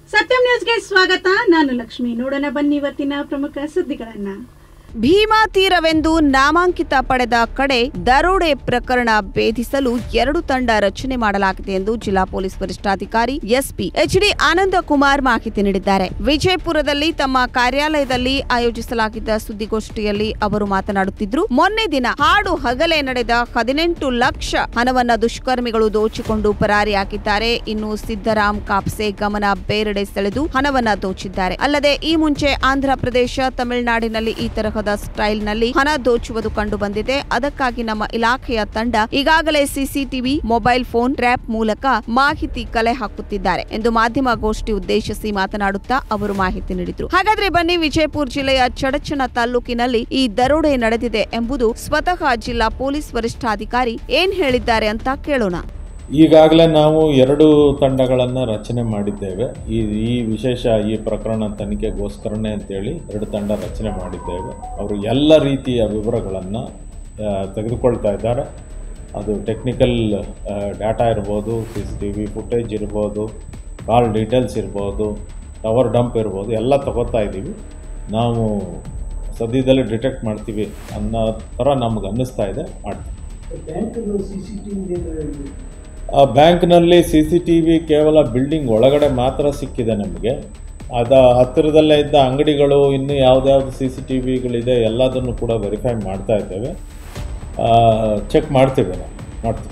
ಸತ್ಯಂ ನ್ಯೂಸ್ಗೆ ಸ್ವಾಗತ ನಾನು ಲಕ್ಷ್ಮಿ ನೋಡೋಣ ಬನ್ನಿ ಇವತ್ತಿನ ಪ್ರಮುಖ ಸುದ್ದಿಗಳನ್ನ ಭೀಮಾ ತೀರವೆಂದು ನಾಮಾಂಕಿತ ಪಡೆದ ಕಡೆ ದರೋಡೆ ಪ್ರಕರಣ ಭೇದಿಸಲು ಎರಡು ತಂಡ ರಚನೆ ಮಾಡಲಾಗಿದೆ ಎಂದು ಜಿಲ್ಲಾ ಪೊಲೀಸ್ ವರಿಷ್ಠಾಧಿಕಾರಿ ಎಸ್ಪಿ ಎಚ್ಡಿ ಆನಂದ ಕುಮಾರ್ ಮಾಹಿತಿ ನೀಡಿದ್ದಾರೆ ವಿಜಯಪುರದಲ್ಲಿ ತಮ್ಮ ಕಾರ್ಯಾಲಯದಲ್ಲಿ ಆಯೋಜಿಸಲಾಗಿದ್ದ ಸುದ್ದಿಗೋಷ್ಠಿಯಲ್ಲಿ ಅವರು ಮಾತನಾಡುತ್ತಿದ್ರು ಮೊನ್ನೆ ದಿನ ಹಾಡು ಹಗಲೇ ನಡೆದ ಹದಿನೆಂಟು ಲಕ್ಷ ಹಣವನ್ನ ದುಷ್ಕರ್ಮಿಗಳು ದೋಚಿಕೊಂಡು ಪರಾರಿಯಾಗಿದ್ದಾರೆ ಇನ್ನು ಸಿದ್ದರಾಮ್ ಕಾಪ್ಸೆ ಗಮನ ಬೇರೆಡೆ ಸೆಳೆದು ಹಣವನ್ನ ದೋಚಿದ್ದಾರೆ ಅಲ್ಲದೆ ಈ ಮುಂಚೆ ಆಂಧ್ರ ಪ್ರದೇಶ ತಮಿಳುನಾಡಿನಲ್ಲಿ ಈ ತರಹದ ಸ್ಟೈಲ್ನಲ್ಲಿ ಹಣ ದೋಚುವುದು ಕಂಡು ಬಂದಿದೆ ಅದಕ್ಕಾಗಿ ನಮ್ಮ ಇಲಾಖೆಯ ತಂಡ ಈಗಾಗಲೇ ಸಿಸಿಟಿವಿ ಮೊಬೈಲ್ ಫೋನ್ ಟ್ರ್ಯಾಪ್ ಮೂಲಕ ಮಾಹಿತಿ ಕಲೆ ಹಾಕುತ್ತಿದ್ದಾರೆ ಎಂದು ಮಾಧ್ಯಮ ಗೋಷ್ಠಿ ಉದ್ದೇಶಿಸಿ ಮಾತನಾಡುತ್ತಾ ಅವರು ಮಾಹಿತಿ ನೀಡಿದರು ಹಾಗಾದ್ರೆ ಬನ್ನಿ ವಿಜಯಪುರ ಜಿಲ್ಲೆಯ ಚಡಚಣ ತಾಲೂಕಿನಲ್ಲಿ ಈ ದರೋಡೆ ನಡೆದಿದೆ ಎಂಬುದು ಸ್ವತಃ ಜಿಲ್ಲಾ ಪೊಲೀಸ್ ವರಿಷ್ಠಾಧಿಕಾರಿ ಏನ್ ಹೇಳಿದ್ದಾರೆ ಅಂತ ಕೇಳೋಣ ಈಗಾಗಲೇ ನಾವು ಎರಡು ತಂಡಗಳನ್ನು ರಚನೆ ಮಾಡಿದ್ದೇವೆ ಈ ಈ ವಿಶೇಷ ಈ ಪ್ರಕರಣ ತನಿಖೆಗೋಸ್ಕರನೇ ಅಂತೇಳಿ ಎರಡು ತಂಡ ರಚನೆ ಮಾಡಿದ್ದೇವೆ ಅವರು ಎಲ್ಲ ರೀತಿಯ ವಿವರಗಳನ್ನು ತೆಗೆದುಕೊಳ್ತಾ ಇದ್ದಾರೆ ಅದು ಟೆಕ್ನಿಕಲ್ ಡಾಟಾ ಇರ್ಬೋದು C C T V footage ಇರ್ಬೋದು ಕಾಲ್ ಡೀಟೇಲ್ಸ್ ಇರ್ಬೋದು ಟವರ್ ಡಂಪ್ ಇರ್ಬೋದು ಎಲ್ಲ ತಗೋತಾ ಇದ್ದೀವಿ ನಾವು ಸದ್ಯದಲ್ಲೇ ಡಿಟೆಕ್ಟ್ ಮಾಡ್ತೀವಿ ಅನ್ನೋ ಥರ ನಮ್ಗೆ ಅನ್ನಿಸ್ತಾ ಇದೆ ಮಾಡ್ತೀವಿ ಆ ಬ್ಯಾಂಕ್ನಲ್ಲಿ ಸಿ ಸಿ ಟಿ ವಿ ಕೇವಲ ಬಿಲ್ಡಿಂಗ್ ಒಳಗಡೆ ಮಾತ್ರ ಸಿಕ್ಕಿದೆ ನಮಗೆ ಅದ ಹತ್ತಿರದಲ್ಲೇ ಇದ್ದ ಅಂಗಡಿಗಳು ಇನ್ನು ಯಾವ್ದ್ಯಾವ್ದು ಸಿ ಸಿ ಟಿ ವಿಗಳಿದೆ ಎಲ್ಲದನ್ನು ಕೂಡ ವೆರಿಫೈ ಮಾಡ್ತಾ ಇದ್ದೇವೆ ಚೆಕ್ ಮಾಡ್ತೀವಿ ನಾವು ಮಾಡ್ತೀವಿ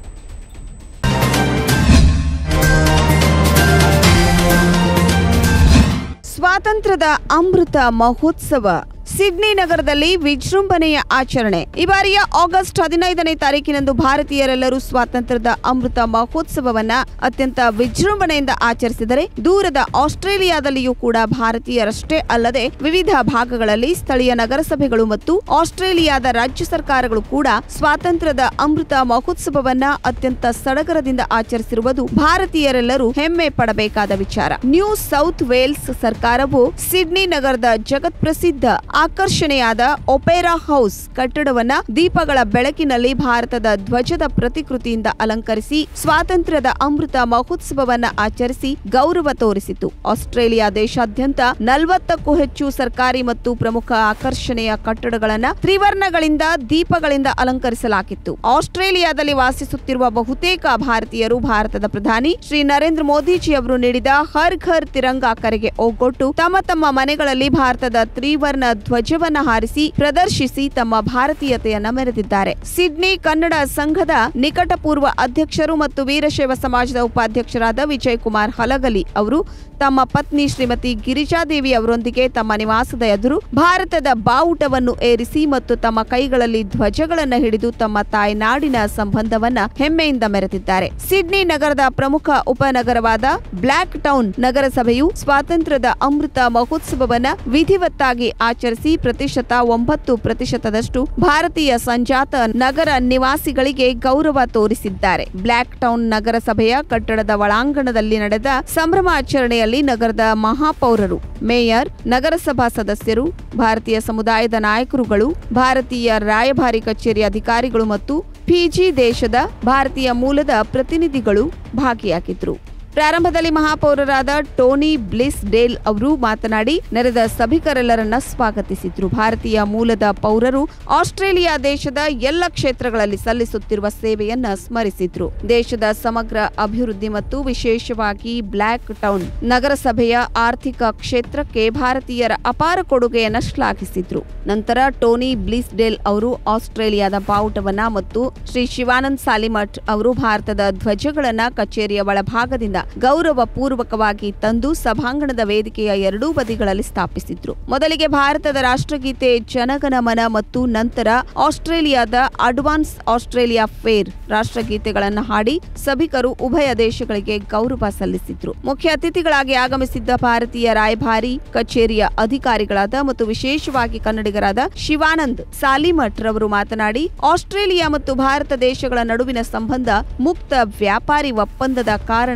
ಸ್ವಾತಂತ್ರ್ಯದ ಅಮೃತ ಮಹೋತ್ಸವ ಸಿಡ್ನಿ ನಗರದಲ್ಲಿ ವಿಜೃಂಭಣೆಯ ಆಚರಣೆ ಈ ಬಾರಿಯ ಆಗಸ್ಟ್ ಹದಿನೈದನೇ ತಾರೀಕಿನಂದು ಭಾರತೀಯರೆಲ್ಲರೂ ಸ್ವಾತಂತ್ರ್ಯದ ಅಮೃತ ಮಹೋತ್ಸವವನ್ನ ಅತ್ಯಂತ ವಿಜೃಂಭಣೆಯಿಂದ ಆಚರಿಸಿದರೆ ದೂರದ ಆಸ್ಟ್ರೇಲಿಯಾದಲ್ಲಿಯೂ ಕೂಡ ಭಾರತೀಯರಷ್ಟೇ ಅಲ್ಲದೆ ವಿವಿಧ ಭಾಗಗಳಲ್ಲಿ ಸ್ಥಳೀಯ ನಗರಸಭೆಗಳು ಮತ್ತು ಆಸ್ಟ್ರೇಲಿಯಾದ ರಾಜ್ಯ ಸರ್ಕಾರಗಳು ಕೂಡ ಸ್ವಾತಂತ್ರ್ಯದ ಅಮೃತ ಮಹೋತ್ಸವವನ್ನ ಅತ್ಯಂತ ಸಡಗರದಿಂದ ಆಚರಿಸಿರುವುದು ಭಾರತೀಯರೆಲ್ಲರೂ ಹೆಮ್ಮೆ ಪಡಬೇಕಾದ ವಿಚಾರ ನ್ಯೂ ಸೌತ್ ವೇಲ್ಸ್ ಸರ್ಕಾರವು ಸಿಡ್ನಿ ನಗರದ ಜಗತ್ ಪ್ರಸಿದ್ಧ ಆಕರ್ಷಣೆಯಾದ ಒಪೆರಾ ಹೌಸ್ ಕಟ್ಟಡವನ್ನ ದೀಪಗಳ ಬೆಳಕಿನಲ್ಲಿ ಭಾರತದ ಧ್ವಜದ ಪ್ರತಿಕೃತಿಯಿಂದ ಅಲಂಕರಿಸಿ ಸ್ವಾತಂತ್ರ್ಯದ ಅಮೃತ ಮಹೋತ್ಸವವನ್ನ ಆಚರಿಸಿ ಗೌರವ ತೋರಿಸಿತು ಆಸ್ಟ್ರೇಲಿಯಾ ದೇಶಾದ್ಯಂತ ನಲವತ್ತಕ್ಕೂ ಹೆಚ್ಚು ಸರ್ಕಾರಿ ಮತ್ತು ಪ್ರಮುಖ ಆಕರ್ಷಣೆಯ ಕಟ್ಟಡಗಳನ್ನ ತ್ರಿವರ್ಣಗಳಿಂದ ದೀಪಗಳಿಂದ ಅಲಂಕರಿಸಲಾಗಿತ್ತು ಆಸ್ಟ್ರೇಲಿಯಾದಲ್ಲಿ ವಾಸಿಸುತ್ತಿರುವ ಬಹುತೇಕ ಭಾರತೀಯರು ಭಾರತದ ಪ್ರಧಾನಿ ಶ್ರೀ ನರೇಂದ್ರ ಮೋದಿಜಿ ಅವರು ನೀಡಿದ ಹರ್ ಘರ್ ತಿರಂಗಾ ಕರೆಗೆ ಒಗ್ಗೊಟ್ಟು ತಮ್ಮ ತಮ್ಮ ಮನೆಗಳಲ್ಲಿ ಭಾರತದ ತ್ರಿವರ್ಣ ಧ್ವಜವನ್ನ ಹಾರಿಸಿ ಪ್ರದರ್ಶಿಸಿ ತಮ್ಮ ಭಾರತೀಯತೆಯನ್ನ ಮೆರೆದಿದ್ದಾರೆ ಸಿಡ್ನಿ ಕನ್ನಡ ಸಂಘದ ನಿಕಟಪೂರ್ವ ಅಧ್ಯಕ್ಷರು ಮತ್ತು ವೀರಶೈವ ಸಮಾಜದ ಉಪಾಧ್ಯಕ್ಷರಾದ ವಿಜಯ್ ಕುಮಾರ್ ಹಲಗಲಿ ಅವರು ತಮ್ಮ ಪತ್ನಿ ಶ್ರೀಮತಿ ಗಿರಿಜಾದೇವಿ ಅವರೊಂದಿಗೆ ತಮ್ಮ ನಿವಾಸದ ಎದುರು ಭಾರತದ ಬಾವುಟವನ್ನು ಏರಿಸಿ ಮತ್ತು ತಮ್ಮ ಕೈಗಳಲ್ಲಿ ಧ್ವಜಗಳನ್ನ ಹಿಡಿದು ತಮ್ಮ ತಾಯ್ನಾಡಿನ ಸಂಬಂಧವನ್ನ ಹೆಮ್ಮೆಯಿಂದ ಮೆರೆದಿದ್ದಾರೆ ಸಿಡ್ನಿ ನಗರದ ಪ್ರಮುಖ ಉಪನಗರವಾದ ಬ್ಲಾಕ್ ಟೌನ್ ನಗರಸಭೆಯು ಸ್ವಾತಂತ್ರ್ಯದ ಅಮೃತ ಮಹೋತ್ಸವವನ್ನ ವಿಧಿವತ್ತಾಗಿ ಆಚರಿಸಿ ಪ್ರತಿಶತ ಒಂಬತ್ತು ಪ್ರತಿಶತದಷ್ಟು ಭಾರತೀಯ ಸಂಜಾತ ನಗರ ನಿವಾಸಿಗಳಿಗೆ ಗೌರವ ತೋರಿಸಿದ್ದಾರೆ ಬ್ಲಾಕ್ ಟೌನ್ ನಗರಸಭೆಯ ಕಟ್ಟಡದ ಒಳಾಂಗಣದಲ್ಲಿ ನಡೆದ ಸಂಭ್ರಮಾಚರಣೆಯಲ್ಲಿ ನಗರದ ಮಹಾಪೌರರು ಮೇಯರ್ ನಗರಸಭಾ ಸದಸ್ಯರು ಭಾರತೀಯ ಸಮುದಾಯದ ನಾಯಕರುಗಳು ಭಾರತೀಯ ರಾಯಭಾರಿ ಕಚೇರಿ ಅಧಿಕಾರಿಗಳು ಮತ್ತು ಫಿಜಿ ದೇಶದ ಭಾರತೀಯ ಮೂಲದ ಪ್ರತಿನಿಧಿಗಳು ಭಾಗಿಯಾಗಿದ್ರು ಪ್ರಾರಂಭದಲ್ಲಿ ಮಹಾಪೌರರಾದ ಟೋನಿ ಬ್ಲಿಸ್ ಡೇಲ್ ಅವರು ಮಾತನಾಡಿ ನೆರೆದ ಸಭಿಕರೆಲ್ಲರನ್ನ ಸ್ವಾಗತಿಸಿದ್ರು ಭಾರತೀಯ ಮೂಲದ ಪೌರರು ಆಸ್ಟ್ರೇಲಿಯಾ ದೇಶದ ಎಲ್ಲ ಕ್ಷೇತ್ರಗಳಲ್ಲಿ ಸಲ್ಲಿಸುತ್ತಿರುವ ಸೇವೆಯನ್ನ ಸ್ಮರಿಸಿದ್ರು ದೇಶದ ಸಮಗ್ರ ಅಭಿವೃದ್ಧಿ ಮತ್ತು ವಿಶೇಷವಾಗಿ ಬ್ಲಾಕ್ ಟೌನ್ ನಗರಸಭೆಯ ಆರ್ಥಿಕ ಕ್ಷೇತ್ರಕ್ಕೆ ಭಾರತೀಯರ ಅಪಾರ ಕೊಡುಗೆಯನ್ನ ಶ್ಲಾಘಿಸಿದ್ರು ನಂತರ ಟೋನಿ ಬ್ಲಿಸ್ ಡೇಲ್ ಅವರು ಆಸ್ಟ್ರೇಲಿಯಾದ ಬಾವುಟವನ್ನ ಮತ್ತು ಶ್ರೀ ಶಿವಾನಂದ್ ಸಾಲಿಮಠ್ ಅವರು ಭಾರತದ ಧ್ವಜಗಳನ್ನ ಕಚೇರಿಯ ಒಳಭಾಗದಿಂದ ಗೌರವ ಪೂರ್ವಕವಾಗಿ ತಂದು ಸಭಾಂಗಣದ ವೇದಿಕೆಯ ಎರಡೂ ಬದಿಗಳಲ್ಲಿ ಸ್ಥಾಪಿಸಿದ್ರು ಮೊದಲಿಗೆ ಭಾರತದ ರಾಷ್ಟ್ರಗೀತೆ ಜನಗಣಮನ ಮತ್ತು ನಂತರ ಆಸ್ಟ್ರೇಲಿಯಾದ ಅಡ್ವಾನ್ಸ್ ಆಸ್ಟ್ರೇಲಿಯಾ ಫೇರ್ ರಾಷ್ಟ್ರಗೀತೆಗಳನ್ನು ಹಾಡಿ ಸಭಿಕರು ಉಭಯ ದೇಶಗಳಿಗೆ ಗೌರವ ಸಲ್ಲಿಸಿದ್ರು ಮುಖ್ಯ ಅತಿಥಿಗಳಾಗಿ ಆಗಮಿಸಿದ್ದ ಭಾರತೀಯ ರಾಯಭಾರಿ ಕಚೇರಿಯ ಅಧಿಕಾರಿಗಳಾದ ಮತ್ತು ವಿಶೇಷವಾಗಿ ಕನ್ನಡಿಗರಾದ ಶಿವಾನಂದ್ ಸಾಲಿಮಠ್ ರವರು ಮಾತನಾಡಿ ಆಸ್ಟ್ರೇಲಿಯಾ ಮತ್ತು ಭಾರತ ದೇಶಗಳ ನಡುವಿನ ಸಂಬಂಧ ಮುಕ್ತ ವ್ಯಾಪಾರಿ ಒಪ್ಪಂದದ ಕಾರಣದಿಂದಾಗಿ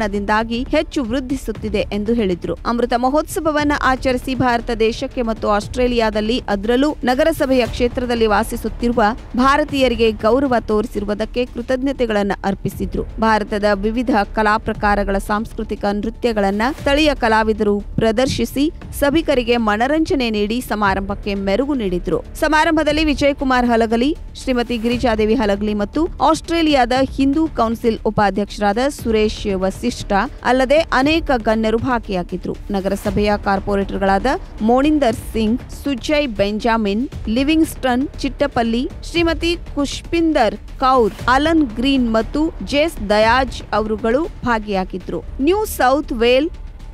ಆಗಿ ಹೆಚ್ಚು ವೃದ್ಧಿಸುತ್ತಿದೆ ಎಂದು ಹೇಳಿದ್ರು ಅಮೃತ ಮಹೋತ್ಸವವನ್ನ ಆಚರಿಸಿ ಭಾರತ ದೇಶಕ್ಕೆ ಮತ್ತು ಆಸ್ಟ್ರೇಲಿಯಾದಲ್ಲಿ ಅದರಲ್ಲೂ ನಗರಸಭೆಯ ಕ್ಷೇತ್ರದಲ್ಲಿ ವಾಸಿಸುತ್ತಿರುವ ಭಾರತೀಯರಿಗೆ ಗೌರವ ತೋರಿಸಿರುವುದಕ್ಕೆ ಕೃತಜ್ಞತೆಗಳನ್ನು ಅರ್ಪಿಸಿದ್ರು ಭಾರತದ ವಿವಿಧ ಕಲಾ ಪ್ರಕಾರಗಳ ಸಾಂಸ್ಕೃತಿಕ ನೃತ್ಯಗಳನ್ನ ಸ್ಥಳೀಯ ಕಲಾವಿದರು ಪ್ರದರ್ಶಿಸಿ ಸಭಿಕರಿಗೆ ಮನರಂಜನೆ ನೀಡಿ ಸಮಾರಂಭಕ್ಕೆ ಮೆರುಗು ನೀಡಿದ್ರು ಸಮಾರಂಭದಲ್ಲಿ ವಿಜಯಕುಮಾರ್ ಹಲಗಲಿ ಶ್ರೀಮತಿ ಗಿರಿಜಾದೇವಿ ಹಲಗಲಿ ಮತ್ತು ಆಸ್ಟ್ರೇಲಿಯಾದ ಹಿಂದೂ ಕೌನ್ಸಿಲ್ ಉಪಾಧ್ಯಕ್ಷರಾದ ಸುರೇಶ್ ವಸಿಷ್ಠ ಅಲ್ಲದೆ ಅನೇಕ ಗಣ್ಯರು ಭಾಗಿಯಾಗಿದ್ರು ನಗರಸಭೆಯ ಕಾರ್ಪೊರೇಟರ್ಗಳಾದ Monindar Singh Sujay Benjamin Livingstone Chittapalli Shrimati Khushpinder Kaur Alan Green ಮತ್ತು ಜೇಸ್ ದಯಾಜ್ ಅವರುಗಳು ಭಾಗಿಯಾಗಿದ್ರು New South Wales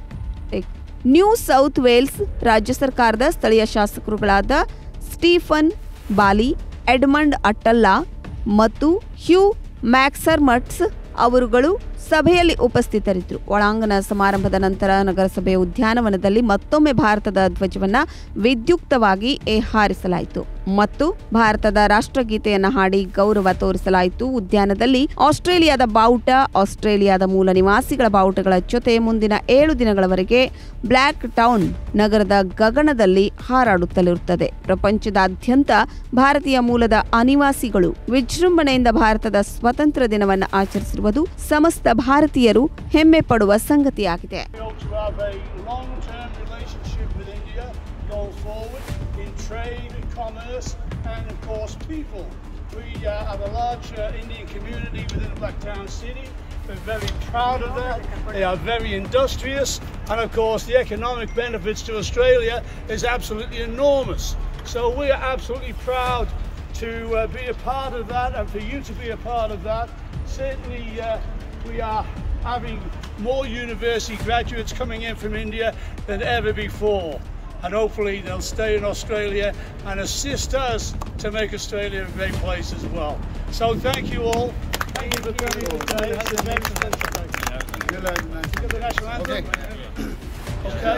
New South Wales ರಾಜ್ಯ ಸರ್ಕಾರದ ಸ್ಥಳೀಯ ಶಾಸಕರುಗಳಾದ ಸ್ಟೀಫನ್ ಬಾಲಿ ಎಡ್ಮಂಡ್ ಅಟ್ಟಲ್ಲಾ ಮತ್ತು ಹ್ಯೂ ಮ್ಯಾಕ್ಸರ್ಮಟ್ಸ್ ಅವರುಗಳು ಸಭೆಯಲ್ಲಿ ಉಪಸ್ಥಿತರಿದ್ದರು ಒಳಾಂಗಣ ಸಮಾರಂಭದ ನಂತರ ನಗರಸಭೆಯ ಉದ್ಯಾನವನದಲ್ಲಿ ಮತ್ತೊಮ್ಮೆ ಭಾರತದ ಧ್ವಜವನ್ನ ವಿದ್ಯುಕ್ತವಾಗಿ ಏ- ಹಾರಿಸಲಾಯಿತು ಮತ್ತು ಭಾರತದ ರಾಷ್ಟ್ರಗೀತೆಯನ್ನ ಹಾಡಿ ಗೌರವ ತೋರಿಸಲಾಯಿತು ಉದ್ಯಾನದಲ್ಲಿ ಆಸ್ಟ್ರೇಲಿಯಾದ ಬಾವುಟ ಆಸ್ಟ್ರೇಲಿಯಾದ ಮೂಲ ನಿವಾಸಿಗಳ ಬಾವುಟಗಳ ಜೊತೆ ಮುಂದಿನ ಏಳು ದಿನಗಳವರೆಗೆ ಬ್ಲ್ಯಾಕ್ ಟೌನ್ ನಗರದ ಗಗನದಲ್ಲಿ ಹಾರಾಡುತ್ತಲಿರುತ್ತದೆ ಪ್ರಪಂಚದಾದ್ಯಂತ ಭಾರತೀಯ ಮೂಲದ ಅನಿವಾಸಿಗಳು ವಿಜೃಂಭಣೆಯಿಂದ ಭಾರತದ ಸ್ವಾತಂತ್ರ್ಯ ದಿನವನ್ನು ಆಚರಿಸಿರುವುದು ಸಮಸ್ತ ಭಾರತೀಯರು ಹೆಮ್ಮೆ ಪಡುವ ಸಂಗತಿಯಾಗಿದೆ We hope to have a long-term relationship with India going forward in trade, commerce, and of course people. We uh, have a large uh, Indian community within Blacktown City. We're very proud of that. They are very industrious, and of course, the economic benefits to Australia is absolutely enormous. So we are absolutely proud to uh, be a part of that, and for you to be a part of that. Certainly, uh, we are having more university graduates coming in from India than ever before. And hopefully they'll stay in Australia and assist us to make Australia a great place as well. So thank you all. Thank you for coming today. Have a very special day. Give the national anthem. Okay.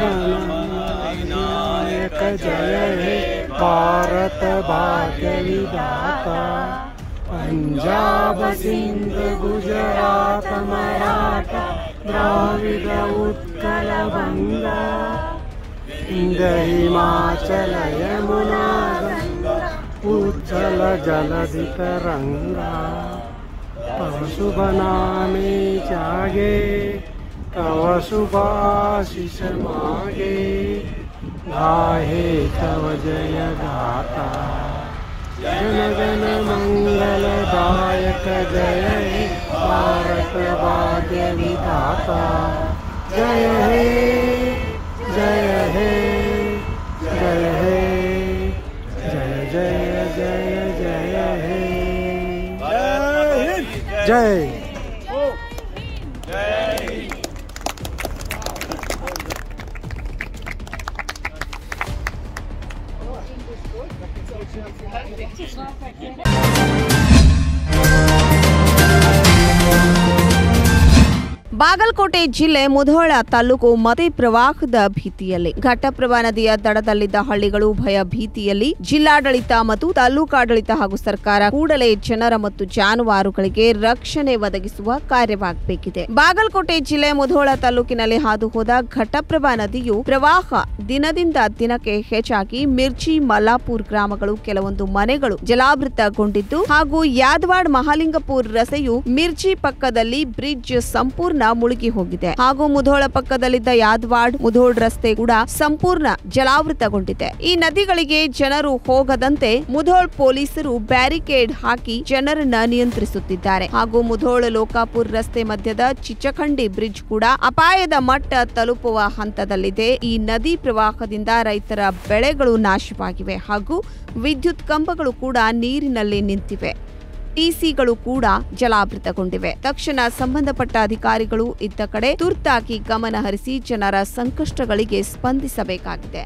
नायक जय हे भारत भाग्य विधाता पंजाब सिंध गुजरात मराठा द्राविड उत्कल गंगा इंद हिमाचल यमुना गंगा उज्जल जलधि तरंगा तव शुभ नामे जागे तव शुभाशिष मागे गाहे तव जय गाता जन गण मंगलदायक जय हे भारत भाग्य विधाता जय हे जय हे जय हे जय जय जय जय हे जय ಬಾಗಲಕೋಟೆ ಜಿಲ್ಲೆ ಮುಧೋಳ ತಾಲೂಕು ಮತೆ ಪ್ರವಾಹದ ಭೀತಿಯಲ್ಲಿ ಘಟಪ್ರಭಾ ನದಿಯ ದಡದಲ್ಲಿದ್ದ ಹಳ್ಳಿಗಳು ಭಯ ಭೀತಿಯಲ್ಲಿ ಜಿಲ್ಲಾಡಳಿತ ಮತ್ತು ತಾಲೂಕಾಡಳಿತ ಹಾಗೂ ಸರ್ಕಾರ ಕೂಡಲೇ ಜನರ ಮತ್ತು ಜಾನುವಾರುಗಳಿಗೆ ರಕ್ಷಣೆ ಒದಗಿಸುವ ಕಾರ್ಯವಾಗಬೇಕಿದೆ ಬಾಗಲಕೋಟೆ ಜಿಲ್ಲೆ ಮುಧೋಳ ತಾಲೂಕಿನಲ್ಲಿ ಹಾದು ಹೋದ ಘಟಪ್ರಭಾ ನದಿಯು ಪ್ರವಾಹ ದಿನದಿಂದ ದಿನಕ್ಕೆ ಹೆಚ್ಚಾಗಿ ಮಿರ್ಚಿ ಮಲ್ಲಾಪುರ್ ಗ್ರಾಮಗಳು ಕೆಲವೊಂದು ಮನೆಗಳು ಜಲಾವೃತಗೊಂಡಿದ್ದು ಹಾಗೂ ಯಾದವಾಡ್ ಮಹಾಲಿಂಗಪುರ್ ರಸ್ತೆಯು ಮಿರ್ಚಿ ಪಕ್ಕದಲ್ಲಿ ಬ್ರಿಡ್ಜ್ ಸಂಪೂರ್ಣ ಮುಳುಗಿ ಹೋಗಿದೆ ಹಾಗೂ ಮುಧೋಳ ಪಕ್ಕದಲ್ಲಿದ್ದ ಯಾದವಾಡ್ ಮುಧೋಳ್ ರಸ್ತೆ ಕೂಡ ಸಂಪೂರ್ಣ ಜಲಾವೃತಗೊಂಡಿದೆ ಈ ನದಿಗಳಿಗೆ ಜನರು ಹೋಗದಂತೆ ಮುಧೋಳ್ ಪೊಲೀಸರು ಬ್ಯಾರಿಕೇಡ್ ಹಾಕಿ ಜನರನ್ನ ನಿಯಂತ್ರಿಸುತ್ತಿದ್ದಾರೆ ಹಾಗೂ ಮುಧೋಳ ಲೋಕಾಪುರ್ ರಸ್ತೆ ಮಧ್ಯದ ಚಿಚ್ಚಖಂಡಿ ಬ್ರಿಡ್ಜ್ ಕೂಡ ಅಪಾಯದ ಮಟ್ಟ ತಲುಪುವ ಹಂತದಲ್ಲಿದೆ ಈ ನದಿ ಪ್ರವಾಹದಿಂದ ರೈತರ ಬೆಳೆಗಳು ನಾಶವಾಗಿವೆ ಹಾಗೂ ವಿದ್ಯುತ್ ಕಂಬಗಳು ಕೂಡ ನೀರಿನಲ್ಲಿ ನಿಂತಿವೆ ಟಿಸಿಗಳು ಕೂಡ ಜಲಾವೃತಗೊಂಡಿವೆ ತಕ್ಷಣ ಸಂಬಂಧಪಟ್ಟ ಅಧಿಕಾರಿಗಳು ಇದ್ದ ಕಡೆ ತುರ್ತಾಗಿ ಗಮನ ಹರಿಸಿ ಜನರ ಸಂಕಷ್ಟಗಳಿಗೆ ಸ್ಪಂದಿಸಬೇಕಾಗಿದೆ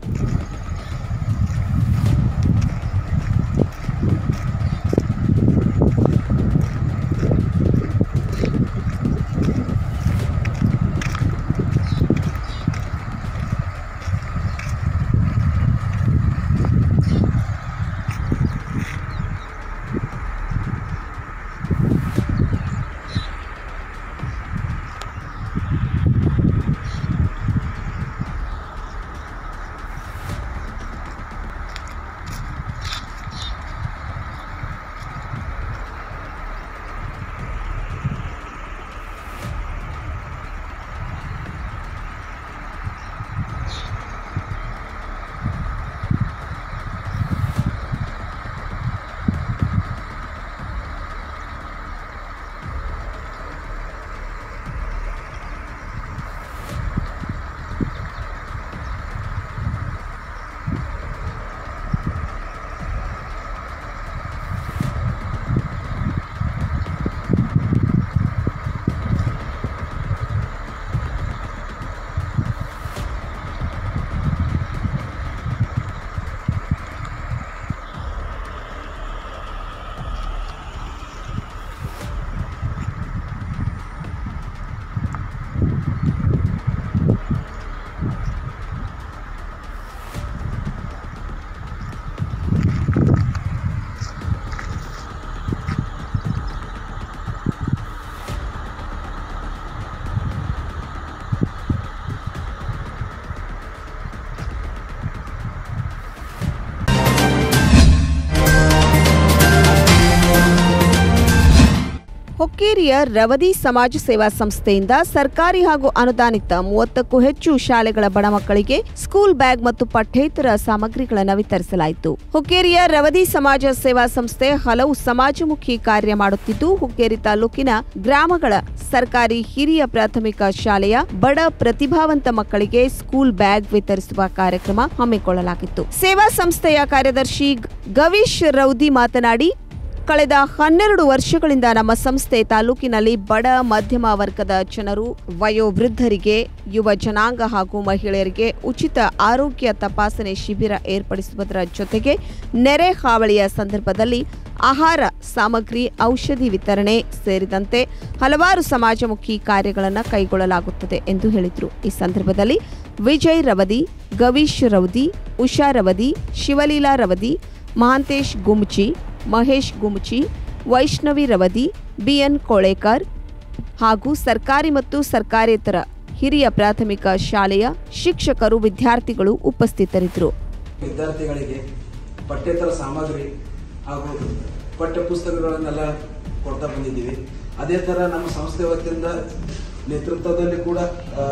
ಹುಕ್ಕೇರಿಯ ರವದಿ ಸಮಾಜ ಸೇವಾ ಸಂಸ್ಥೆಯಿಂದ ಸರ್ಕಾರಿ ಹಾಗೂ ಅನುದಾನಿತ ಮೂವತ್ತಕ್ಕೂ ಹೆಚ್ಚು ಶಾಲೆಗಳ ಬಡ ಮಕ್ಕಳಿಗೆ ಸ್ಕೂಲ್ ಬ್ಯಾಗ್ ಮತ್ತು ಪಠ್ಯೇತರ ಸಾಮಗ್ರಿಗಳನ್ನು ವಿತರಿಸಲಾಯಿತು ಹುಕ್ಕೇರಿಯ ರವದಿ ಸಮಾಜ ಸೇವಾ ಸಂಸ್ಥೆ ಹಲವು ಸಮಾಜಮುಖಿ ಕಾರ್ಯ ಮಾಡುತ್ತಿದ್ದು ಹುಕ್ಕೇರಿ ತಾಲೂಕಿನ ಗ್ರಾಮಗಳ ಸರ್ಕಾರಿ ಹಿರಿಯ ಪ್ರಾಥಮಿಕ ಶಾಲೆಯ ಬಡ ಪ್ರತಿಭಾವಂತ ಮಕ್ಕಳಿಗೆ ಸ್ಕೂಲ್ ಬ್ಯಾಗ್ ವಿತರಿಸುವ ಕಾರ್ಯಕ್ರಮ ಹಮ್ಮಿಕೊಳ್ಳಲಾಗಿತ್ತು ಸೇವಾ ಸಂಸ್ಥೆಯ ಕಾರ್ಯದರ್ಶಿ ಗವೀಶ್ ರೌದಿ ಮಾತನಾಡಿ ಕಳೆದ ಹನ್ನೆರಡು ವರ್ಷಗಳಿಂದ ನಮ್ಮ ಸಂಸ್ಥೆ ತಾಲೂಕಿನಲ್ಲಿ ಬಡ ಮಧ್ಯಮ ವರ್ಗದ ಜನರು ವಯೋವೃದ್ಧರಿಗೆ ಯುವ ಜನಾಂಗ ಹಾಗೂ ಮಹಿಳೆಯರಿಗೆ ಉಚಿತ ಆರೋಗ್ಯ ತಪಾಸಣೆ ಶಿಬಿರ ಏರ್ಪಡಿಸುವುದರ ಜೊತೆಗೆ ನೆರೆ ಹಾವಳಿಯ ಸಂದರ್ಭದಲ್ಲಿ ಆಹಾರ ಸಾಮಗ್ರಿ ಔಷಧಿ ವಿತರಣೆ ಸೇರಿದಂತೆ ಹಲವಾರು ಸಮಾಜಮುಖಿ ಕಾರ್ಯಗಳನ್ನು ಕೈಗೊಳ್ಳಲಾಗುತ್ತದೆ ಎಂದು ಹೇಳಿದರು ಈ ಸಂದರ್ಭದಲ್ಲಿ ವಿಜಯ್ ರವದಿ ಗವೀಶ್ ರವದಿ ಉಷಾ ರವದಿ ಶಿವಲೀಲಾ ರವದಿ ಮಹಾಂತೇಶ್ ಗುಮ್ಚಿ ಮಹೇಶ್ ಗುಮ್ಚಿ ವೈಷ್ಣವಿ ರವದಿ ಬಿಎನ್ ಕೋಳೇಕರ್ ಹಾಗೂ ಸರ್ಕಾರಿ ಮತ್ತು ಸರ್ಕಾರೇತರ ಹಿರಿಯ ಪ್ರಾಥಮಿಕ ಶಾಲೆಯ ಶಿಕ್ಷಕರು ವಿದ್ಯಾರ್ಥಿಗಳು ಉಪಸ್ಥಿತರಿದ್ದರು ವಿದ್ಯಾರ್ಥಿಗಳಿಗೆ ಪಠ್ಯೇತರ ಸಾಮಗ್ರಿ ಹಾಗೂ ಪಠ್ಯ ಪುಸ್ತಕಗಳನ್ನೆಲ್ಲ ಕೊಡ್ತಾ ಬಂದಿದ್ದೀವಿ ಅದೇ ಥರ ನಮ್ಮ ಸಂಸ್ಥೆ ವತಿಯಿಂದ ನೇತೃತ್ವದಲ್ಲಿ ಕೂಡ ಆ,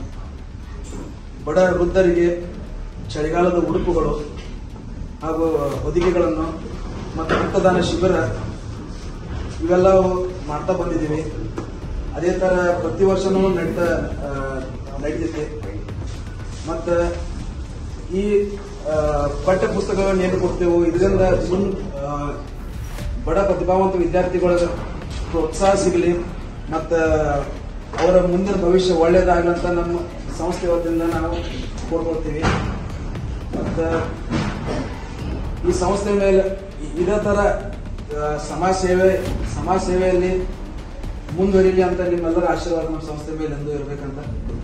ಬಡ ವೃದ್ಧರಿಗೆ ಚಳಿಗಾಲದ ಉಡುಪುಗಳು ಹಾಗೂ ಹೊದಿಕೆಗಳನ್ನು ಮತ್ತು ರಕ್ತದಾನ ಶಿಬಿರ ಇವೆಲ್ಲವೂ ಮಾಡ್ತಾ ಬಂದಿದ್ದೀವಿ ಅದೇ ಥರ ಪ್ರತಿ ವರ್ಷನೂ ನಡೀತಾ ಆ, ನಡೀತೈತಿ ಮತ್ತು ಈ ಆ, ಪಠ್ಯ ಪುಸ್ತಕಗಳನ್ನು ಏನು ಕೊಡ್ತೇವೆ ಇದರಿಂದ ಮುನ್ ಆ, ಬಡ ಪ್ರತಿಭಾವಂತ ವಿದ್ಯಾರ್ಥಿಗಳಿಗೆ ಪ್ರೋತ್ಸಾಹ ಸಿಗಲಿ ಮತ್ತು ಅವರ ಮುಂದಿನ ಭವಿಷ್ಯ ಒಳ್ಳೇದಾಗ್ಲಂತ ನಮ್ಮ ಸಂಸ್ಥೆ ವತಿಯಿಂದ ನಾವು ಕೊಡ್ಕೊಳ್ತೀವಿ ಮತ್ತು ಈ ಸಂಸ್ಥೆ ಮೇಲೆ ಇ- ಇದೇ ಥರ ಆ, ಸಮಾಜ ಸೇವೆ ಸಮಾಜ ಸೇವೆಯಲ್ಲಿ ಮುಂದುವರಿಲಿ ಅಂತ ನಿಮ್ಮೆಲ್ಲರ ಆಶೀರ್ವಾದ ನಮ್ಮ ಸಂಸ್ಥೆ ಮೇಲೆ ಎಂದು ಇರಬೇಕಂತ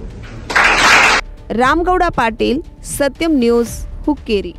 ರಾಮಗೌಡ ಪಾಟೀಲ್ ಸತ್ಯಂ ನ್ಯೂಸ್ ಹುಕ್ಕೇರಿ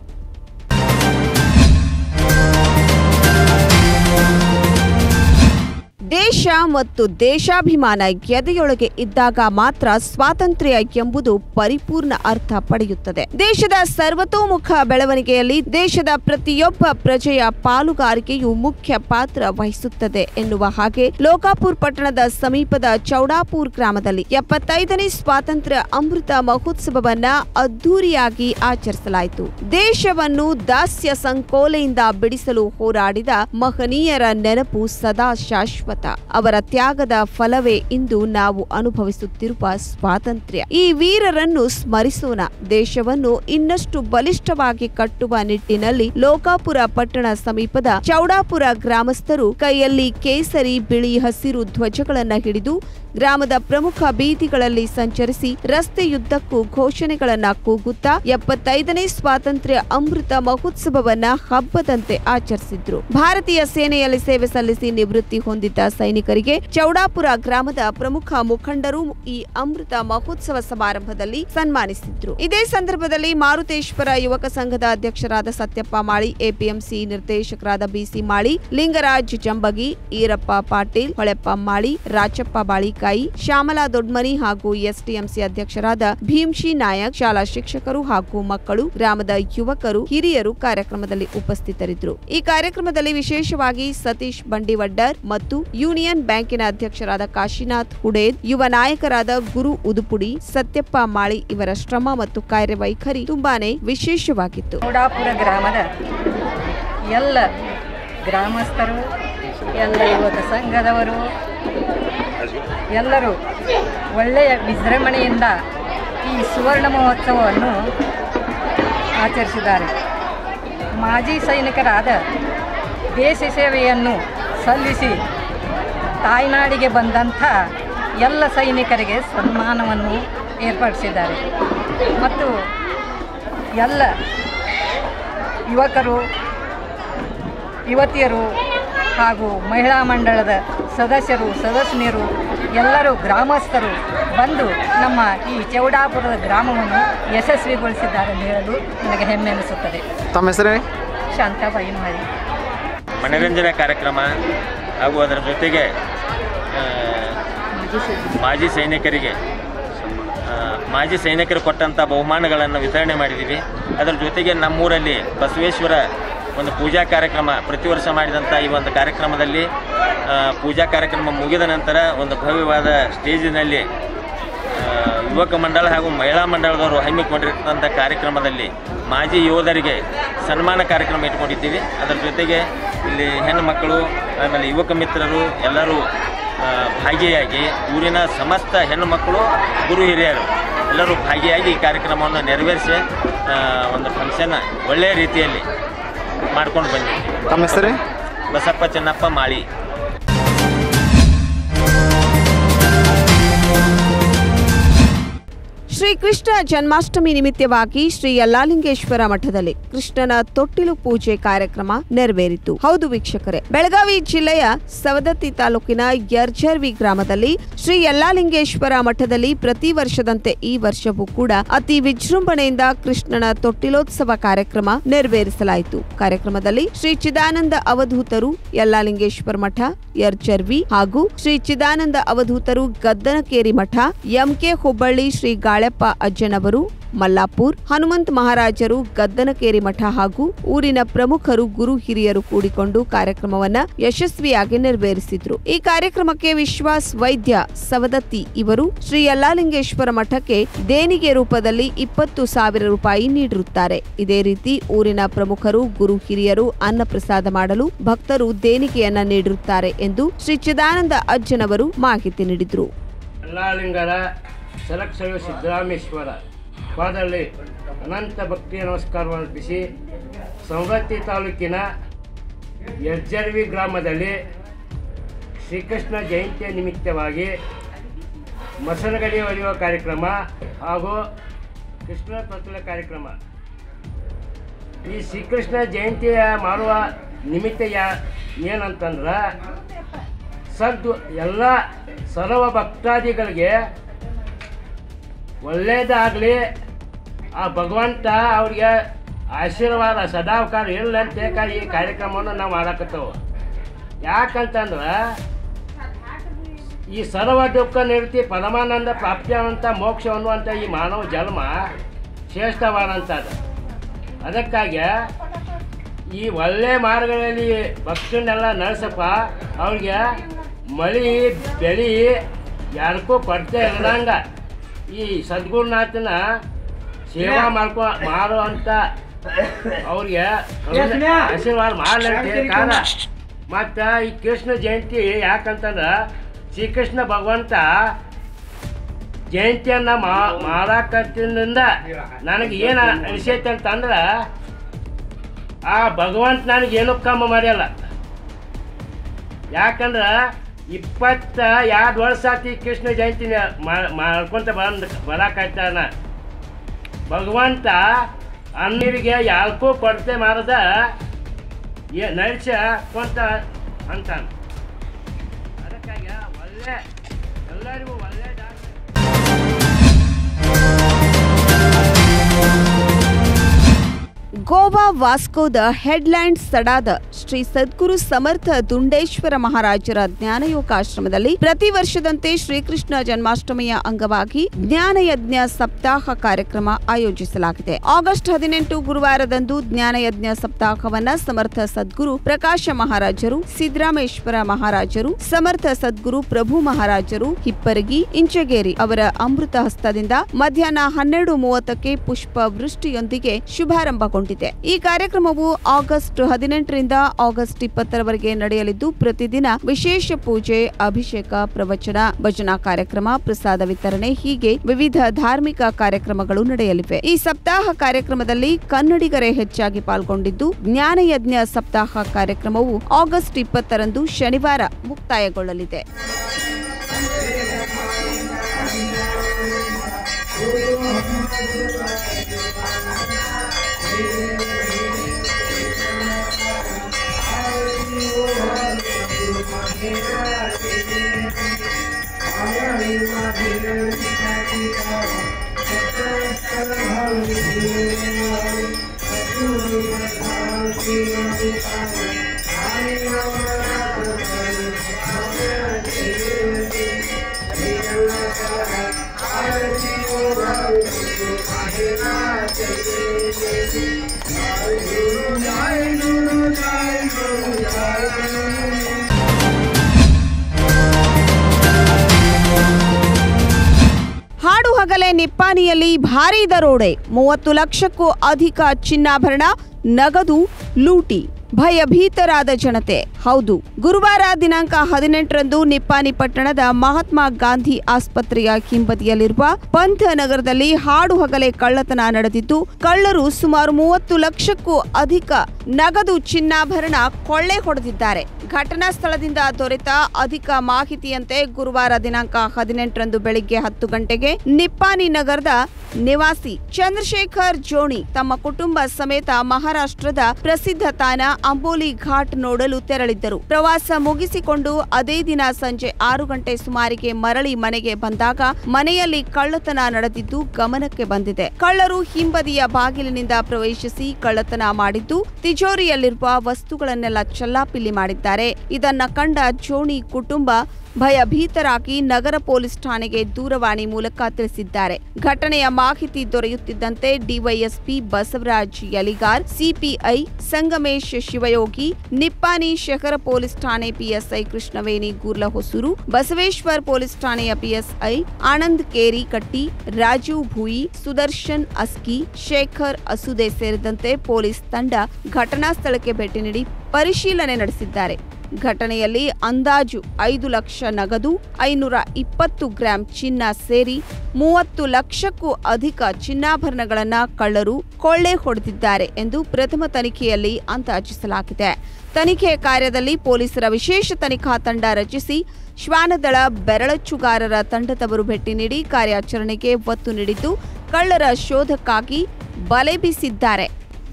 ದೇಶ ಮತ್ತು ದೇಶಾಭಿಮಾನ ಎದೆಯೊಳಗೆ ಇದ್ದಾಗ ಮಾತ್ರ ಸ್ವಾತಂತ್ರ್ಯ ಎಂಬುದು ಪರಿಪೂರ್ಣ ಅರ್ಥ ಪಡೆಯುತ್ತದೆ ದೇಶದ ಸರ್ವತೋಮುಖ ಬೆಳವಣಿಗೆಯಲ್ಲಿ ದೇಶದ ಪ್ರತಿಯೊಬ್ಬ ಪ್ರಜೆಯ ಪಾಲುಗಾರಿಕೆಯು ಮುಖ್ಯ ಪಾತ್ರ ವಹಿಸುತ್ತದೆ ಎನ್ನುವ ಹಾಗೆ ಲೋಕಾಪುರ್ ಪಟ್ಟಣದ ಸಮೀಪದ ಚೌಡಾಪುರ್ ಗ್ರಾಮದಲ್ಲಿ ಎಪ್ಪತ್ತೈದನೇ ಸ್ವಾತಂತ್ರ್ಯ ಅಮೃತ ಮಹೋತ್ಸವವನ್ನ ಅದ್ದೂರಿಯಾಗಿ ಆಚರಿಸಲಾಯಿತು ದೇಶವನ್ನು ದಾಸ್ಯ ಸಂಕೋಲೆಯಿಂದ ಬಿಡಿಸಲು ಹೋರಾಡಿದ ಮಹನೀಯರ ನೆನಪು ಸದಾ ಶಾಶ್ವತ ಅವರ ತ್ಯಾಗದ ಫಲವೇ ಇಂದು ನಾವು ಅನುಭವಿಸುತ್ತಿರುವ ಸ್ವಾತಂತ್ರ್ಯ ಈ ವೀರರನ್ನು ಸ್ಮರಿಸೋಣ ದೇಶವನ್ನು ಇನ್ನಷ್ಟು ಬಲಿಷ್ಠವಾಗಿ ಕಟ್ಟುವ ನಿಟ್ಟಿನಲ್ಲಿ ಲೋಕಾಪುರ ಪಟ್ಟಣ ಸಮೀಪದ ಚೌಡಾಪುರ ಗ್ರಾಮಸ್ಥರು ಕೈಯಲ್ಲಿ ಕೇಸರಿ ಬಿಳಿ ಹಸಿರು ಧ್ವಜಗಳನ್ನ ಹಿಡಿದು ಗ್ರಾಮದ ಪ್ರಮುಖ ಬೀದಿಗಳಲ್ಲಿ ಸಂಚರಿಸಿ ರಸ್ತೆಯುದ್ದಕ್ಕೂ ಘೋಷಣೆಗಳನ್ನ ಕೂಗುತ್ತಾ ಎಪ್ಪತ್ತೈದನೇ ಸ್ವಾತಂತ್ರ್ಯ ಅಮೃತ ಮಹೋತ್ಸವವನ್ನ ಹಬ್ಬದಂತೆ ಆಚರಿಸಿದ್ರು ಭಾರತೀಯ ಸೇನೆಯಲ್ಲಿ ಸೇವೆ ಸಲ್ಲಿಸಿ ನಿವೃತ್ತಿ ಹೊಂದಿದ್ದ ಸೈನಿಕರಿಗೆ ಚೌಡಾಪುರ ಗ್ರಾಮದ ಪ್ರಮುಖ ಮುಖಂಡರು ಈ ಅಮೃತ ಮಹೋತ್ಸವ ಸಮಾರಂಭದಲ್ಲಿ ಸನ್ಮಾನಿಸಿದ್ರು ಇದೇ ಸಂದರ್ಭದಲ್ಲಿ ಮಾರುತೇಶ್ವರ ಯುವಕ ಸಂಘದ ಅಧ್ಯಕ್ಷರಾದ ಸತ್ಯಪ್ಪ ಮಾಳಿ ಎಪಿಎಂಸಿ ನಿರ್ದೇಶಕರಾದ ಬಿಸಿ ಮಾಳಿ ಲಿಂಗರಾಜ್ ಜಂಬಗಿ ಈರಪ್ಪ ಪಾಟೀಲ್ ಹೊಳೆಪ್ಪ ಮಾಳಿ ರಾಚಪ್ಪ ಬಾಳಿಕಾಯಿ ಶ್ಯಾಮಲಾ ದೊಡ್ಮನಿ ಹಾಗೂ ಎಸ್ಟಿಎಂಸಿ ಅಧ್ಯಕ್ಷರಾದ ಭೀಮ್ಶಿ ನಾಯಕ್ ಶಾಲಾ ಶಿಕ್ಷಕರು ಹಾಗೂ ಮಕ್ಕಳು ಗ್ರಾಮದ ಯುವಕರು ಹಿರಿಯರು ಕಾರ್ಯಕ್ರಮದಲ್ಲಿ ಉಪಸ್ಥಿತರಿದ್ದರು ಈ ಕಾರ್ಯಕ್ರಮದಲ್ಲಿ ವಿಶೇಷವಾಗಿ ಸತೀಶ್ ಬಂಡಿವಡ್ಡರ್ ಮತ್ತು ಯೂನಿಯನ್ ಬ್ಯಾಂಕಿನ ಅಧ್ಯಕ್ಷರಾದ ಕಾಶಿನಾಥ್ ಹುಡೇದ್ ಯುವ ನಾಯಕರಾದ ಗುರು ಉದುಪುಡಿ ಸತ್ಯಪ್ಪ ಮಾಳಿ ಇವರ ಶ್ರಮ ಮತ್ತು ಕಾರ್ಯವೈಖರಿ ತುಂಬಾನೇ ವಿಶೇಷವಾಗಿತ್ತು ಚೌಡಾಪುರ ಗ್ರಾಮದ ಎಲ್ಲ ಗ್ರಾಮಸ್ಥರು ಎಲ್ಲ ಯುವಕ ಸಂಘದವರು ಎಲ್ಲರೂ ಒಳ್ಳೆಯ ವಿಜೃಂಭಣೆಯಿಂದ ಈ ಸುವರ್ಣ ಮಹೋತ್ಸವವನ್ನು ಆಚರಿಸಿದ್ದಾರೆ ಮಾಜಿ ಸೈನಿಕರಾದ ದೇಶ ಸೇವೆಯನ್ನು ಸಲ್ಲಿಸಿ ತಾಯ್ನಾಡಿಗೆ ಬಂದಂಥ ಎಲ್ಲ ಸೈನಿಕರಿಗೆ ಸನ್ಮಾನವನ್ನು ಏರ್ಪಡಿಸಿದ್ದಾರೆ ಮತ್ತು ಎಲ್ಲ ಯುವಕರು ಯುವತಿಯರು ಹಾಗೂ ಮಹಿಳಾ ಮಂಡಳದ ಸದಸ್ಯರು ಸದಸ್ಯನಿಯರು ಎಲ್ಲರೂ ಗ್ರಾಮಸ್ಥರು ಬಂದು ನಮ್ಮ ಈ ಚೌಡಾಪುರದ ಗ್ರಾಮವನ್ನು ಯಶಸ್ವಿಗೊಳಿಸಿದ್ದಾರೆ ಎಂದು ಹೇಳಲು ನನಗೆ ಹೆಮ್ಮೆ ಅನಿಸುತ್ತದೆ ತಮ್ಮ ಹೆಸರೇ ಶಾಂತಾಬಾಯಿ ಮಾಡಿ ಮನರಂಜನಾ ಕಾರ್ಯಕ್ರಮ ಹಾಗೂ ಅದರ ಜೊತೆಗೆ ಆ, ಮಾಜಿ ಸೈನಿಕರಿಗೆ ಆ, ಮಾಜಿ ಸೈನಿಕರು ಕೊಟ್ಟಂಥ ಬಹುಮಾನಗಳನ್ನು ವಿತರಣೆ ಮಾಡಿದ್ದೀವಿ ಅದರ ಜೊತೆಗೆ ನಮ್ಮೂರಲ್ಲಿ ಬಸವೇಶ್ವರ ಒಂದು ಪೂಜಾ ಕಾರ್ಯಕ್ರಮ ಪ್ರತಿ ವರ್ಷ ಮಾಡಿದಂಥ ಈ ಒಂದು ಕಾರ್ಯಕ್ರಮದಲ್ಲಿ ಆ, ಪೂಜಾ ಕಾರ್ಯಕ್ರಮ ಮುಗಿದ ನಂತರ ಒಂದು ಭವ್ಯವಾದ ಸ್ಟೇಜಿನಲ್ಲಿ ಆ, ಯುವಕ ಮಂಡಳ ಹಾಗೂ ಮಹಿಳಾ ಮಂಡಳದವರು ಹಮ್ಮಿಕೊಂಡಿರ್ತಕ್ಕಂಥ ಕಾರ್ಯಕ್ರಮದಲ್ಲಿ ಮಾಜಿ ಯೋಧರಿಗೆ ಸನ್ಮಾನ ಕಾರ್ಯಕ್ರಮ ಇಟ್ಕೊಂಡಿದ್ದೀವಿ ಅದರ ಜೊತೆಗೆ ಇಲ್ಲಿ ಹೆಣ್ಣು ಮಕ್ಕಳು ಆಮೇಲೆ ಯುವಕ ಮಿತ್ರರು ಎಲ್ಲರೂ ಆ, ಭಾಗಿಯಾಗಿ ಊರಿನ ಸಮಸ್ತ ಹೆಣ್ಣು ಮಕ್ಕಳು ಗುರು ಹಿರಿಯರು ಎಲ್ಲರೂ ಭಾಗಿಯಾಗಿ ಈ ಕಾರ್ಯಕ್ರಮವನ್ನು ನೆರವೇರಿಸಿ ಆ, ಒಂದು ಫಂಕ್ಷನ್ ಒಳ್ಳೆಯ ರೀತಿಯಲ್ಲಿ ಮಾಡ್ಕೊಂಡು ಬಂದಿದ್ದೀವಿ ತಮ್ಮ ಹೆಸರು ಬಸಪ್ಪ ಚೆನ್ನಪ್ಪ ಮಾಳಿ ಶ್ರೀ ಕೃಷ್ಣ ಜನ್ಮಾಷ್ಟಮಿ ನಿಮಿತ್ತವಾಗಿ ಶ್ರೀ ಯಲ್ಲಾಲಿಂಗೇಶ್ವರ ಮಠದಲ್ಲಿ ಕೃಷ್ಣನ ತೊಟ್ಟಿಲು ಪೂಜೆ ಕಾರ್ಯಕ್ರಮ ನೆರವೇರಿತು ಹೌದು ವೀಕ್ಷಕರೇ ಬೆಳಗಾವಿ ಜಿಲ್ಲೆಯ ಸವದತ್ತಿ ತಾಲೂಕಿನ ಯರ್ಜರ್ವಿ ಗ್ರಾಮದಲ್ಲಿ ಶ್ರೀ ಯಲ್ಲಾಲಿಂಗೇಶ್ವರ ಮಠದಲ್ಲಿ ಪ್ರತಿ ವರ್ಷದಂತೆ ಈ ವರ್ಷವೂ ಕೂಡ ಅತಿ ವಿಜೃಂಭಣೆಯಿಂದ ಕೃಷ್ಣನ ತೊಟ್ಟಿಲೋತ್ಸವ ಕಾರ್ಯಕ್ರಮ ನೆರವೇರಿಸಲಾಯಿತು ಕಾರ್ಯಕ್ರಮದಲ್ಲಿ ಶ್ರೀ ಚಿದಾನಂದ ಅವಧೂತರು ಯಲ್ಲಾಲಿಂಗೇಶ್ವರ ಮಠ ಯರ್ಜರ್ವಿ ಹಾಗೂ ಶ್ರೀ ಚಿದಾನಂದ ಅವಧೂತರು ಗದ್ದನಕೇರಿ ಮಠ ಎಂಕೆ ಹುಬ್ಬಳ್ಳಿ ಶ್ರೀ ಗಾಳೆಪ್ಪ ಅಜ್ಜನವರು ಮಲ್ಲಾಪುರ್ ಹನುಮಂತ್ ಮಹಾರಾಜರು ಗದ್ದನಕೇರಿ ಮಠ ಹಾಗೂ ಊರಿನ ಪ್ರಮುಖರು ಗುರು ಹಿರಿಯರು ಕೂಡಿಕೊಂಡು ಕಾರ್ಯಕ್ರಮವನ್ನ ಯಶಸ್ವಿಯಾಗಿ ನೆರವೇರಿಸಿದ್ರು ಈ ಕಾರ್ಯಕ್ರಮಕ್ಕೆ ವಿಶ್ವಾಸ್ ವೈದ್ಯ ಸವದತ್ತಿ ಇವರು ಶ್ರೀ ಯಲ್ಲಾಲಿಂಗೇಶ್ವರ ಮಠಕ್ಕೆ ದೇಣಿಗೆ ರೂಪದಲ್ಲಿ ಇಪ್ಪತ್ತು ಸಾವಿರ ರೂಪಾಯಿ ನೀಡಿರುತ್ತಾರೆ ಇದೇ ರೀತಿ ಊರಿನ ಪ್ರಮುಖರು ಗುರು ಹಿರಿಯರು ಅನ್ನಪ್ರಸಾದ ಮಾಡಲು ಭಕ್ತರು ದೇಣಿಗೆಯನ್ನ ನೀಡಿರುತ್ತಾರೆ ಎಂದು ಶ್ರೀ ಚಿದಾನಂದ ಅಜ್ಜನವರು ಮಾಹಿತಿ ನೀಡಿದ್ರು ಯಲ್ಲಾಲಿಂಗರ ಸಲಕ್ಷರು ಸಿದ್ದರಾಮೇಶ್ವರ ಪಾದಲ್ಲಿ ಅನಂತ ಭಕ್ತಿಯ ನಮಸ್ಕಾರವನ್ನು ಅರ್ಪಿಸಿ ಸವದತ್ತಿ ತಾಲೂಕಿನ ಯರ್ಜರ್ವಿ ಗ್ರಾಮದಲ್ಲಿ ಶ್ರೀಕೃಷ್ಣ ಜಯಂತಿಯ ನಿಮಿತ್ತವಾಗಿ ಮಸನಗಡಿ ಹೊಡೆಯುವ ಕಾರ್ಯಕ್ರಮ ಹಾಗೂ ಕೃಷ್ಣ ತೊತ್ತಲ ಕಾರ್ಯಕ್ರಮ ಈ ಶ್ರೀಕೃಷ್ಣ ಜಯಂತಿಯ ಮಾಡುವ ನಿಮಿತ್ತ ಯಾ ಏನಂತಂದ್ರೆ ಸದ್ದು ಎಲ್ಲ ಸರ್ವ ಭಕ್ತಾದಿಗಳಿಗೆ ಒಳ್ಳೇದಾಗಲಿ ಆ ಭಗವಂತ ಅವ್ರಿಗೆ ಆಶೀರ್ವಾದ ಸದಾವಕಾರ ಇಲ್ಲ ಅಂತ ಈ ಕಾರ್ಯಕ್ರಮವನ್ನು ನಾವು ಮಾಡಕತ್ತೇವೆ ಯಾಕಂತಂದ್ರೆ ಈ ಸರ್ವ ದುಃಖ ನಿವೃತ್ತಿ ಪರಮಾನಂದ ಪ್ರಾಪ್ತಿಯಾದಂಥ ಮೋಕ್ಷ ಅನ್ನುವಂಥ ಈ ಮಾನವ ಜನ್ಮ ಶ್ರೇಷ್ಠವಾದಂಥದ್ದು ಅದಕ್ಕಾಗಿ ಈ ಒಳ್ಳೆ ಮಾರ್ಗಗಳಲ್ಲಿ ಭಕ್ತನ್ನೆಲ್ಲ ನಡೆಸಪ್ಪ ಅವ್ರಿಗೆ ಮಳಿ ಬೆಳಿ ಯಾರಿಗೂ ಕೊರತೆ ಇರದಂಗ ಈ ಸದ್ಗುರುನಾಥನ ಸೇವಾ ಮಾಡ್ಕೊ ಮಾಡುವಂಥ ಅವ್ರಿಗೆ ಆಶೀರ್ವಾದ ಮಾಡಲಿ ಕಾರಣ ಮತ್ತು ಈ ಕೃಷ್ಣ ಜಯಂತಿ ಯಾಕಂತಂದ್ರೆ ಶ್ರೀಕೃಷ್ಣ ಭಗವಂತ ಜಯಂತಿಯನ್ನು ಮಾ ಮಾಡಾಕತ್ತಿನಿಂದ ನನಗೆ ಏನು ಅನಿಸೈತೆ ಅಂತಂದ್ರೆ ಆ ಭಗವಂತ ನನಗೆ ಏನೂ ಕಮ್ಮಿ ಮಾಡ್ಯಲ್ಲ ಯಾಕಂದ್ರೆ ಇಪ್ಪತ್ತ ಎರಡು ವರ್ಷ ಆತಿ ಕೃಷ್ಣ ಜಯಂತಿ ಮಾಡ್ಕೊಂತ ಬಂದು ಬರಾಕತ್ತಾನ ಭಗವಂತ ಅನ್ನರಿಗೆ ಯಾಲ್ಕೂ ಕೊರತೆ ಮಾರದ ನಡಿಸ ಕೊಂತ ಅಂತಾನ ಅದಕ್ಕಾಗಿ ಒಳ್ಳೆ ಎಲ್ಲರಿಗೂ ಒಳ್ಳೆಯದಾಗಲಿ ಗೋವಾ ವಾಸ್ಕೋದ ಹೆಡ್ಲ್ಯಾಂಡ್ ಸಡಾದ ಶ್ರೀ ಸದ್ಗುರು ಸಮರ್ಥ ದುಂಡೇಶ್ವರ ಮಹಾರಾಜರ ಜ್ಞಾನಯೋಗಾಶ್ರಮದಲ್ಲಿ ಪ್ರತಿ ವರ್ಷದಂತೆ ಶ್ರೀಕೃಷ್ಣ ಜನ್ಮಾಷ್ಟಮಿಯ ಅಂಗವಾಗಿ ಜ್ಞಾನಯಜ್ಞ ಸಪ್ತಾಹ ಕಾರ್ಯಕ್ರಮ ಆಯೋಜಿಸಲಾಗಿದೆ ಆಗಸ್ಟ್ ಹದಿನೆಂಟು ಗುರುವಾರದಂದು ಜ್ಞಾನಯಜ್ಞ ಸಪ್ತಾಹವನ್ನ ಸಮರ್ಥ ಸದ್ಗುರು ಪ್ರಕಾಶ ಮಹಾರಾಜರು ಸಿದ್ದರಾಮೇಶ್ವರ ಮಹಾರಾಜರು ಸಮರ್ಥ ಸದ್ಗುರು ಪ್ರಭು ಮಹಾರಾಜರು ಹಿಪ್ಪರಗಿ ಇಂಚಗೇರಿ ಅವರ ಅಮೃತ ಹಸ್ತದಿಂದ ಮಧ್ಯಾಹ್ನ ಹನ್ನೆರಡು ಮೂವತ್ತಕ್ಕೆ ಪುಷ್ಪ ವೃಷ್ಟಿಯೊಂದಿಗೆ ಶುಭಾರಂಭಗೊಂಡಿದೆ ಈ ಕಾರ್ಯಕ್ರಮವು ಆಗಸ್ಟ್ ಹದಿನೆಂಟರಿಂದ ಆಗಸ್ಟ್ ಇಪ್ಪತ್ತರವರೆಗೆ ನಡೆಯಲಿದ್ದು ಪ್ರತಿದಿನ ವಿಶೇಷ ಪೂಜೆ ಅಭಿಷೇಕ ಪ್ರವಚನ ಭಜನಾ ಕಾರ್ಯಕ್ರಮ ಪ್ರಸಾದ ವಿತರಣೆ ಹೀಗೆ ವಿವಿಧ ಧಾರ್ಮಿಕ ಕಾರ್ಯಕ್ರಮಗಳು ನಡೆಯಲಿವೆ ಈ ಸಪ್ತಾಹ ಕಾರ್ಯಕ್ರಮದಲ್ಲಿ ಕನ್ನಡಿಗರೇ ಹೆಚ್ಚಾಗಿ ಪಾಲ್ಗೊಂಡಿದ್ದು ಜ್ಞಾನಯಜ್ಞ ಸಪ್ತಾಹ ಕಾರ್ಯಕ್ರಮವು ಆಗಸ್ಟ್ ಇಪ್ಪತ್ತರಂದು ಶನಿವಾರ ಮುಕ್ತಾಯಗೊಳ್ಳಲಿದೆ Thank you. ಹಗಲೇ ನಿಪ್ಪಾಣಿಯಲ್ಲಿ ಭಾರೀ ದರೋಡೆ ಮೂವತ್ತು ಲಕ್ಷಕ್ಕೂ ಅಧಿಕ ಚಿನ್ನಾಭರಣ ನಗದು ಲೂಟಿ ಭಯಭೀತರಾದ ಜನತೆ ಹೌದು ಗುರುವಾರ ದಿನಾಂಕ ಹದಿನೆಂಟರಂದು ನಿಪ್ಪಾಣಿ ಪಟ್ಟಣದ ಮಹಾತ್ಮ ಗಾಂಧಿ ಆಸ್ಪತ್ರೆಯ ಹಿಂಬದಿಯಲ್ಲಿರುವ ಪಂಥ ನಗರದಲ್ಲಿ ಹಾಡು ಹಗಲೇ ಕಳ್ಳತನ ನಡೆದಿದ್ದು ಕಳ್ಳರು ಸುಮಾರು ಮೂವತ್ತು ಲಕ್ಷಕ್ಕೂ ಅಧಿಕ ನಗದು ಚಿನ್ನಾಭರಣ ಕೊಳ್ಳೆ ಹೊಡೆದಿದ್ದಾರೆ ಘಟನಾ ಸ್ಥಳದಿಂದ ದೊರೆತ ಅಧಿಕ ಮಾಹಿತಿಯಂತೆ ಗುರುವಾರ ದಿನಾಂಕ ಹದಿನೆಂಟರಂದು ಬೆಳಿಗ್ಗೆ ಹತ್ತು ಗಂಟೆಗೆ ನಿಪ್ಪಾಣಿ ನಗರದ ನಿವಾಸಿ ಚಂದ್ರಶೇಖರ್ ಜೋಣಿ ತಮ್ಮ ಕುಟುಂಬ ಸಮೇತ ಮಹಾರಾಷ್ಟ್ರದ ಪ್ರಸಿದ್ಧ ತಾಣ ಅಂಬೋಲಿ ಘಾಟ್ ನೋಡಲು ತೆರಳಿದ್ದರು ಪ್ರವಾಸ ಮುಗಿಸಿಕೊಂಡು ಅದೇ ದಿನ ಸಂಜೆ ಆರು ಗಂಟೆ ಸುಮಾರಿಗೆ ಮರಳಿ ಮನೆಗೆ ಬಂದಾಗ ಮನೆಯಲ್ಲಿ ಕಳ್ಳತನ ನಡೆದಿದ್ದು ಗಮನಕ್ಕೆ ಬಂದಿದೆ ಕಳ್ಳರು ಹಿಂಬದಿಯ ಬಾಗಿಲಿನಿಂದ ಪ್ರವೇಶಿಸಿ ಕಳ್ಳತನ ಮಾಡಿದ್ದು ತಿಜೋರಿಯಲ್ಲಿರುವ ವಸ್ತುಗಳನ್ನೆಲ್ಲ ಚಲ್ಲಾಪಿಲ್ಲಿ ಮಾಡಿದ್ದಾರೆ ಇದನ್ನ ಕಂಡ ಜೋಣಿ ಕುಟುಂಬ ಭಯಭೀತರಾಗಿ ನಗರ ಪೊಲೀಸ್ ಠಾಣೆಗೆ ದೂರವಾಣಿ ಮೂಲಕ ತಿಳಿಸಿದ್ದಾರೆ ಘಟನೆಯ ಮಾಹಿತಿ ದೊರೆಯುತ್ತಿದ್ದಂತೆ ಡಿವೈಎಸ್ಪಿ ಬಸವರಾಜ್ ಯಲಿಗಾರ್ ಸಿಪಿಐ ಸಂಗಮೇಶ್ ಶಿವಯೋಗಿ ನಿಪ್ಪಾಣಿ ಶಹರ ಪೊಲೀಸ್ ಠಾಣೆ ಪಿಎಸ್ಐ ಕೃಷ್ಣವೇಣಿ ಗೂರ್ಲ ಹೊಸೂರು ಬಸವೇಶ್ವರ್ ಪೊಲೀಸ್ ಠಾಣೆಯ ಪಿಎಸ್ಐ ಆನಂದ್ ಕೇರಿ ಕಟ್ಟಿ ರಾಜು ಭೂಯಿ ಸುದರ್ಶನ್ ಅಸ್ಕಿ ಶೇಖರ್ ಅಸುದೆ ಸೇರಿದಂತೆ ಪೊಲೀಸ್ ತಂಡ ಘಟನಾ ಸ್ಥಳಕ್ಕೆ ಭೇಟಿ ನೀಡಿ ಪರಿಶೀಲನೆ ನಡೆಸಿದ್ದಾರೆ ಘಟನೆಯಲ್ಲಿ ಅಂದಾಜು ಐದು ಲಕ್ಷ ನಗದು ಐನೂರ ಇಪ್ಪತ್ತು ಗ್ರಾಂ ಚಿನ್ನ ಸೇರಿ ಮೂವತ್ತು ಲಕ್ಷಕ್ಕೂ ಅಧಿಕ ಚಿನ್ನಾಭರಣಗಳನ್ನ ಕಳ್ಳರು ಕೊಳ್ಳೆ ಹೊಡೆದಿದ್ದಾರೆ ಎಂದು ಪ್ರಥಮ ತನಿಖೆಯಲ್ಲಿ ಅಂದಾಜಿಸಲಾಗಿದೆ ತನಿಖೆ ಕಾರ್ಯದಲ್ಲಿ ಪೊಲೀಸರ ವಿಶೇಷ ತನಿಖಾ ತಂಡ ರಚಿಸಿ ಶ್ವಾನದಳ ಬೆರಳಚ್ಚುಗಾರರ ತಂಡದವರು ಭೇಟಿ ನೀಡಿ ಕಾರ್ಯಾಚರಣೆಗೆ ಒತ್ತು ನೀಡಿದ್ದು ಕಳ್ಳರ ಶೋಧಕ್ಕಾಗಿ ಬಲೆ ಬೀಸಿದ್ದಾರೆ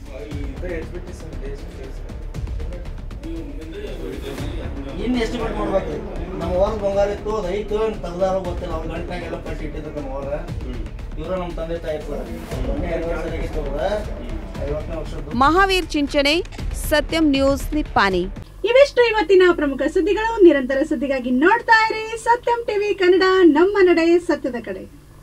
ಇನ್ನು ಎಸ್ಟಿಮೇಟ್ ಮಾಡ್ಬೇಕು ನಮ್ಮ ಹೊರ ಬಂಗಾರ ಇತ್ತು ಅದು ಐತು ತೆಗ್ದಾರ ಗೊತ್ತಿಲ್ಲ ಅವ್ರ ಗಂಟನಾಗ ಎಲ್ಲ ಕಟ್ಟಿ ಇಟ್ಟಿದ್ರು ನಮ್ಮ ಹೊರ ಇವರು ನಮ್ಮ ತಂದೆ ತಾಯಿ ಕೂಡ ಮೊನ್ನೆ ಎರಡು ವರ್ಷ ಆಗಿತ್ತು ಅವ್ರ ಐವತ್ತನೇ ವರ್ಷದ್ದು ಮಹಾವೀರ್ ಚಿಂಚನೆ ಸತ್ಯಂ ನ್ಯೂಸ್ ನಿಪ್ಪಾಣಿ ಇವಿಷ್ಟು ಇವತ್ತಿನ ಪ್ರಮುಖ ಸುದ್ದಿಗಳು ನಿರಂತರ ಸುದ್ದಿಗಾಗಿ ನೋಡ್ತಾ ಇರಿ ಸತ್ಯಂ ಟಿವಿ ಕನ್ನಡ ನಮ್ಮ ನಡೆ ಸತ್ಯದ ಕಡೆ